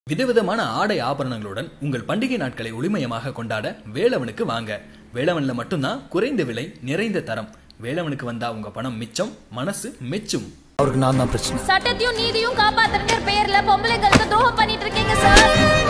விதவிதமான ஆடை ஆபரணங்களுடன் உங்கள் பண்டிகை நாட்களை ஒளிமயமாக கொண்டாட வேலவனுக்கு வாங்க வேலவன்ல மட்டும்தான் குறைந்த விலை நிறைந்த தரம் வேலவனுக்கு வந்தா உங்க பணம் மிச்சம் மனசு மெச்சும் அவருக்கு நான் தான் பிரச்சனை சட்டத்தையும் நீதியும் காப்பாத்துறங்கிற பேர்ல பொம்பளைங்களுக்கு துரோகம் பண்ணிட்டு இருக்கீங்க சார்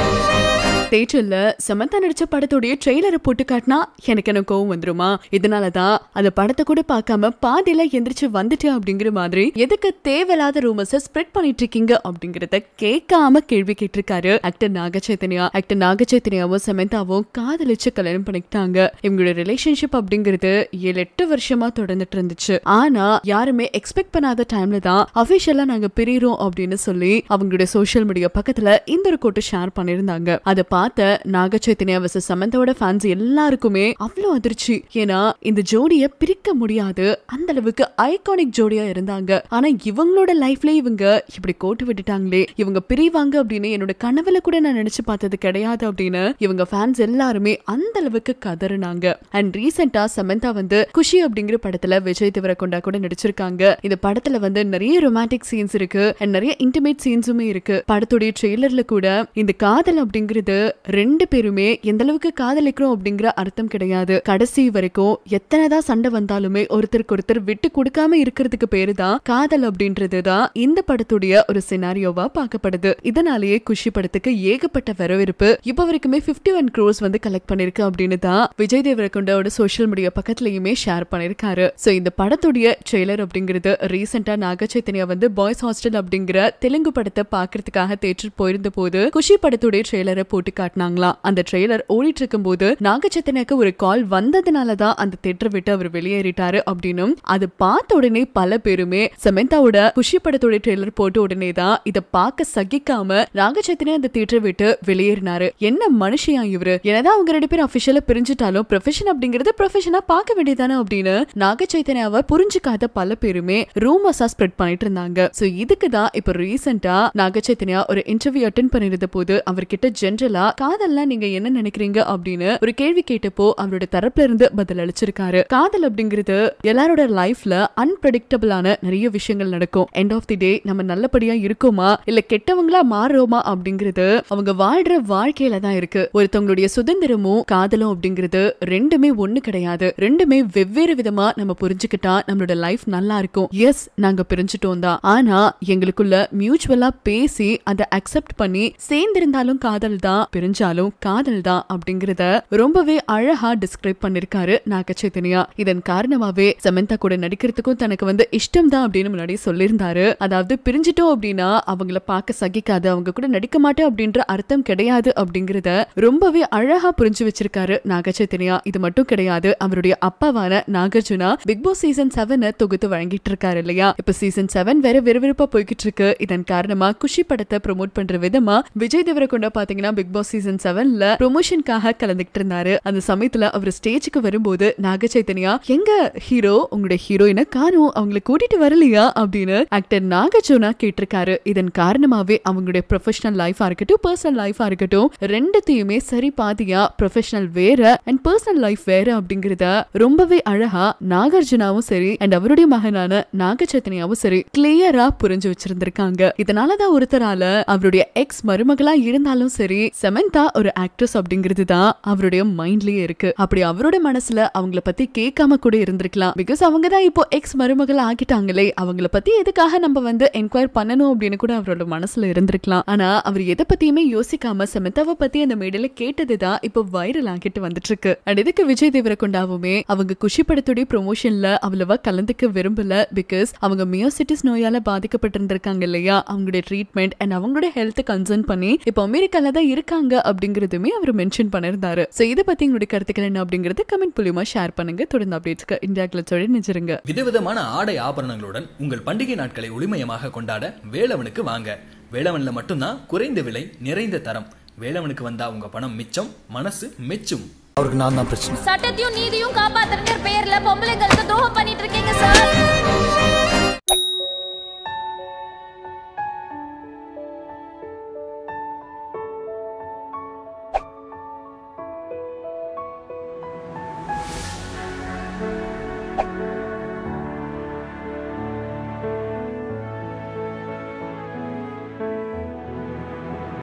தேட்டர்ல சமந்தா நடிச்ச படத்துடைய ட்ரெய்லரை போட்டு காட்டினா எனக்கு என்ன கோவம் வந்துருமா இதனாலதான் அந்த படத்தை கூட பார்க்காம பாதியில எந்திரிச்சு வந்துட்டேன் அப்படிங்கிற மாதிரி எதுக்கு தேவையில்லாத ரூமர்ஸ ஸ்ப்ரெட் பண்ணிட்டு இருக்கீங்க அப்படிங்கறத கேட்காம கேள்வி கேட்டிருக்காரு ஆக்டர் நாக சைத்தன்யா ஆக்டர் நாக சைத்தன்யாவும் சமந்தாவும் காதலிச்சு கல்யாணம் பண்ணிக்கிட்டாங்க இவங்களோட ரிலேஷன்ஷிப் அப்படிங்கிறது ஏழு எட்டு வருஷமா தொடர்ந்துட்டு இருந்துச்சு ஆனா யாருமே எக்ஸ்பெக்ட் பண்ணாத டைம்ல தான் அபிஷியலா நாங்க பிரியிறோம் அப்படின்னு சொல்லி அவங்களுடைய சோஷியல் மீடியா பக்கத்துல இந்த ஒரு கோட்டை ஷேர் பண்ணிருந்தாங்க அதை பார்த்த நாக சைத்தன்யா வர்சஸ் சமந்தாவோட ஃபேன்ஸ் எல்லாருக்குமே அவ்வளவு அதிர்ச்சி ஏன்னா இந்த ஜோடியை பிரிக்க முடியாது அந்த அளவுக்கு ஐகானிக் ஜோடியா இருந்தாங்க ஆனா இவங்களோட லைஃப்ல இவங்க இப்படி கோட்டு விட்டுட்டாங்களே இவங்க பிரிவாங்க அப்படின்னு என்னோட கனவுல கூட நான் நினைச்சு பார்த்தது கிடையாது அப்படின்னு இவங்க ஃபேன்ஸ் எல்லாருமே அந்த அளவுக்கு கதறினாங்க அண்ட் ரீசெண்டா சமந்தா வந்து குஷி அப்படிங்கிற படத்துல விஜய் தேவரகொண்டா கூட நடிச்சிருக்காங்க இந்த படத்துல வந்து நிறைய ரொமான்டிக் சீன்ஸ் இருக்கு அண்ட் நிறைய இன்டிமேட் சீன்ஸுமே இருக்கு படத்துடைய ட்ரெய்லர்ல கூட இந்த காதல் அப்படிங்கிறது ரெண்டு பேருமே எந்த அளவுக்கு காதலிக்கிறோம் அப்படிங்கிற அர்த்தம் கிடையாது கடைசி வரைக்கும் எத்தனைதான் சண்டை வந்தாலுமே ஒருத்தருக்கு ஒருத்தர் விட்டு கொடுக்காம இருக்கிறதுக்கு பேரு தான் காதல் அப்படின்றது தான் இந்த படத்துடைய ஒரு சினாரியோவா பார்க்கப்படுது இதனாலேயே குஷி படத்துக்கு ஏகப்பட்ட வரவேற்பு இப்ப வரைக்குமே 51 ஒன் க்ரோஸ் வந்து கலெக்ட் பண்ணிருக்கு அப்படின்னு தான் விஜய் தேவரகொண்டாவோட சோஷியல் மீடியா பக்கத்துலயுமே ஷேர் பண்ணிருக்காரு சோ இந்த படத்துடைய ட்ரெய்லர் அப்படிங்கிறது ரீசெண்டா நாக சைத்தன்யா வந்து பாய்ஸ் ஹாஸ்டல் அப்படிங்கிற தெலுங்கு படத்தை பாக்குறதுக்காக தேட்டர் போயிருந்த போது குஷி படத்துடைய ட்ரெய்லரை போட்டு காட்டினாங்களாம் அந்த ட்ரெய்லர் ஓடிட்டு இருக்கும் போது நாக சைத்தன்யாக்கு ஒரு கால் வந்ததுனால தான் அந்த தேட்டர் விட்டு அவர் வெளியேறிட்டாரு அப்படின்னும் அது பார்த்த உடனே பல பேருமே சமந்தாவோட குஷி படத்தோட ட்ரெய்லர் போட்ட உடனே தான் இதை பார்க்க சகிக்காம நாக சைத்தன்யா அந்த தேட்டர் விட்டு வெளியேறினாரு என்ன மனுஷியா இவரு என்னதான் அவங்க ரெண்டு பேரும் அபிஷியலா பிரிஞ்சுட்டாலும் ப்ரொஃபஷன் அப்படிங்கறது ப்ரொஃபஷனா பார்க்க வேண்டியதானே அப்படின்னு நாக சைத்தன்யாவை புரிஞ்சுக்காத பல பேருமே ரூமர்ஸா ஸ்ப்ரெட் பண்ணிட்டு இருந்தாங்க சோ இதுக்கு தான் இப்ப ரீசெண்டா நாக சைத்தன்யா ஒரு இன்டர்வியூ அட்டன் பண்ணிருந்த போது அவர்கிட்ட ஜென்ரலா காதல்லாம் நீங்க என்ன நினைக்கிறீங்க அப்படின்னு ஒரு கேள்வி கேட்டப்போ அவரோட தரப்புல இருந்து பதில் அளிச்சிருக்காரு காதல் அப்படிங்கிறது எல்லாரோட லைஃப்ல அன்பிரடிக்டபிளான நிறைய விஷயங்கள் நடக்கும் எண்ட் ஆஃப் தி டே நம்ம நல்லபடியா இருக்கோமா இல்ல கெட்டவங்களா மாறுறோமா அப்படிங்கிறது அவங்க வாழ்ற வாழ்க்கையில தான் இருக்கு ஒருத்தவங்களுடைய சுதந்திரமும் காதலும் அப்படிங்கிறது ரெண்டுமே ஒண்ணு கிடையாது ரெண்டுமே வெவ்வேறு விதமா நம்ம புரிஞ்சுக்கிட்டா நம்மளோட லைஃப் நல்லா இருக்கும் எஸ் நாங்க பிரிஞ்சுட்டோம் தான் ஆனா எங்களுக்குள்ள மியூச்சுவலா பேசி அதை அக்செப்ட் பண்ணி சேர்ந்திருந்தாலும் காதல் தான் பிரிஞ்சாலும் காதல் தான் அப்படிங்கறத ரொம்பவே அழகா டிஸ்கிரைப் பண்ணிருக்காரு நாக சைத்தன்யா இதன் காரணமாவே சமந்தா கூட நடிக்கிறதுக்கும் தனக்கு வந்து இஷ்டம் தான் அப்படின்னு முன்னாடி சொல்லியிருந்தாரு அதாவது பிரிஞ்சிட்டோம் அப்படின்னா அவங்கள பார்க்க சகிக்காது அவங்க கூட நடிக்க மாட்டேன் அப்படின்ற அர்த்தம் கிடையாது அப்படிங்கறத ரொம்பவே அழகா புரிஞ்சு வச்சிருக்காரு நாக சைத்தன்யா இது மட்டும் கிடையாது அவருடைய அப்பாவான Nagarjuna Bigg Boss season seven தொகுத்து வழங்கிட்டு இருக்காரு இல்லையா இப்ப சீசன் செவன் வேற விறுவிறுப்பா போய்கிட்டு இருக்கு இதன் காரணமா குஷி படத்தை ப்ரோமோட் பண்ற விதமா விஜய் தேவரகொண்டா பாத்தீங்கன்னா பிக் பாஸ் சீசன் செவன்ல ப்ரொமோஷனுக்காக கலந்துகிட்டு இருந்தாரு அந்த சமயத்துல அவர் ஸ்டேஜுக்கு வரும்போது நாக சைத்தன்யா எங்க ஹீரோ உங்களுடைய ஹீரோயினை காணும் அவங்களை கூட்டிட்டு வரலையா அப்படின்னு ஆக்டர் நாகார்ஜுனா கேட்டிருக்காரு இதன் காரணமாவே அவங்களுடைய ப்ரொஃபஷனல் லைஃபா இருக்கட்டும் பர்சனல் லைஃபா இருக்கட்டும் ரெண்டுத்தையுமே சரி பாதியா ப்ரொஃபஷனல் வேற அண்ட் பர்சனல் லைஃப் வேற அப்படிங்கறத ரொம்பவே அழகா நாகார்ஜுனாவும் சரி அண்ட் அவருடைய மகனான நாக சைத்தன்யாவும் சரி கிளியரா புரிஞ்சு வச்சிருந்திருக்காங்க இதனாலதான் ஒருத்தரால அவருடைய எக்ஸ் மருமகளா இருந்தாலும் சரி சமந்தா ஒரு ஆக்ட்ரஸ் அப்படிங்கிறது தான் அவருடைய மைண்ட்லயே இருக்கு அப்படி அவரோட மனசுல அவங்கள பத்தி கேட்காம கூட இருந்திருக்கலாம் பிகாஸ் அவங்க தான் இப்போ எக்ஸ் மருமகள் ஆகிட்டாங்களே அவங்கள பத்தி எதுக்காக நம்ம வந்து என்கொயர் பண்ணணும் அப்படின்னு கூட அவரோட மனசுல இருந்திருக்கலாம் ஆனா அவர் எதை பத்தியுமே யோசிக்காம சமந்தாவை பத்தி அந்த மேடையில கேட்டதுதான் இப்போ வைரல் ஆகிட்டு வந்துட்டு இருக்கு அண்ட் இதுக்கு விஜய் தேவரகொண்டாவுமே அவங்க குஷி படத்துடைய ப்ரொமோஷன்ல அவ்வளவா கலந்துக்க விரும்பல பிகாஸ் அவங்க மியோசிட்டிஸ் நோயால பாதிக்கப்பட்டிருந்திருக்காங்க இல்லையா அவங்களுடைய ட்ரீட்மெண்ட் அண்ட் அவங்களுடைய ஹெல்த் கன்சர்ன் பண்ணி இப்போ அமெரிக்கால தான் இருக்காங்க அப்படிங்கறதுமே அவர் மென்ஷன் பண்ணிருந்தாரு சோ இதை பத்தி உங்களுடைய கருத்துக்கள் என்ன அப்படிங்கறது கமெண்ட் மூலியமா ஷேர் பண்ணுங்க தொடர்ந்து அப்டேட்ஸ்க்கு இந்தியா கிளச்சோட நினைச்சிருங்க விதவிதமான ஆடை ஆபரணங்களுடன் உங்கள் பண்டிகை நாட்களை ஒளிமயமாக கொண்டாட வேலவனுக்கு வாங்க வேலவன்ல மட்டும்தான் குறைந்த விலை நிறைந்த தரம் வேலவனுக்கு வந்தா உங்க பணம் மிச்சம் மனசு மெச்சும் அவருக்கு நான் தான் பிரச்சனை சட்டத்தையும் நீதியும் காப்பாத்துறங்கிற பேர்ல பொம்பளைங்களுக்கு துரோகம் பண்ணிட்டு இருக்கீங்க சார்